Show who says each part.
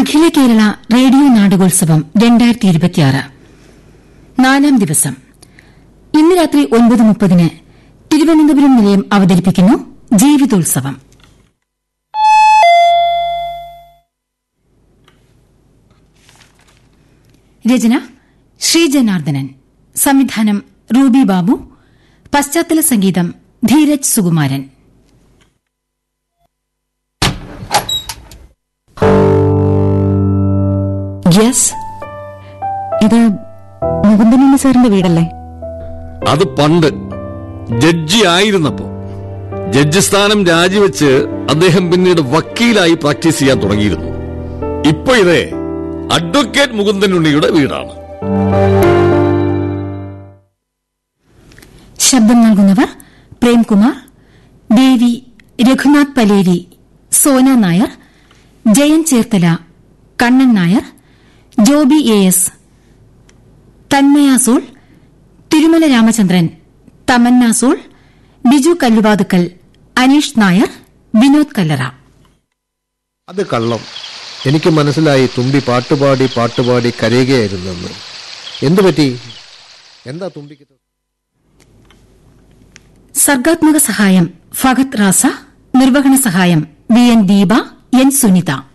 Speaker 1: അഖില Kerala radio നാടകോത്സവം രണ്ടായിരത്തി ഇരുപത്തിയാറ് നാലാം ദിവസം ഇന്ന് രാത്രി ഒൻപത് മുപ്പതിന് തിരുവനന്തപുരം നിലയം അവതരിപ്പിക്കുന്നു ജീവിതോത്സവം രചന ശ്രീജനാർദ്ദനൻ സംവിധാനം റൂബി ബാബു പശ്ചാത്തല സംഗീതം ധീരജ് സുകുമാരൻ
Speaker 2: യെസ് ഇത് മുകുന്ദനല്ല സാറിന്റെ വീടല്ലേ
Speaker 3: അത് പണ്ട് ജഡ്ജി ആയിരുന്നപ്പോ ജഡ്ജി സ്ഥാനം രാജിവെച്ച് അദ്ദേഹം പിന്നീട് വക്കീലായി പ്രാക്ടീസ് ചെയ്യാൻ തുടങ്ങിയിരുന്നു ഇപ്പൊ ഇത് അഡ്വക്കേറ്റ് മുകുന്ദൻ ഉണ്ണിയുടെ വീടാണ്
Speaker 1: ശബ്ദം നൽകുന്നവർ പ്രേംകുമാർ ദേവി രഘുനാഥ് പലേരി സോന നായർ ജയൻ ചേർത്തല കണ്ണൻ നായർ ജോബി എ എസ് തന്മയ സോൾ തിരുമല രാമചന്ദ്രൻ തമന്ന സോൾ ബിജു കല്ലുവാതുക്കൽ അനീഷ് നായർ വിനോദ് കല്ലറ
Speaker 4: അത് കള്ളം എനിക്ക് മനസ്സിലായി തുമ്പി പാട്ടുപാടി പാട്ടുപാടി കരയുകയായിരുന്നെന്ന് എന്തു പറ്റി എന്താ തുമ്പിക്ക്
Speaker 1: സർഗാത്മക സഹായം ഫഹദ് റാസ നിർവഹണ സഹായം V N Deepa N Sunitha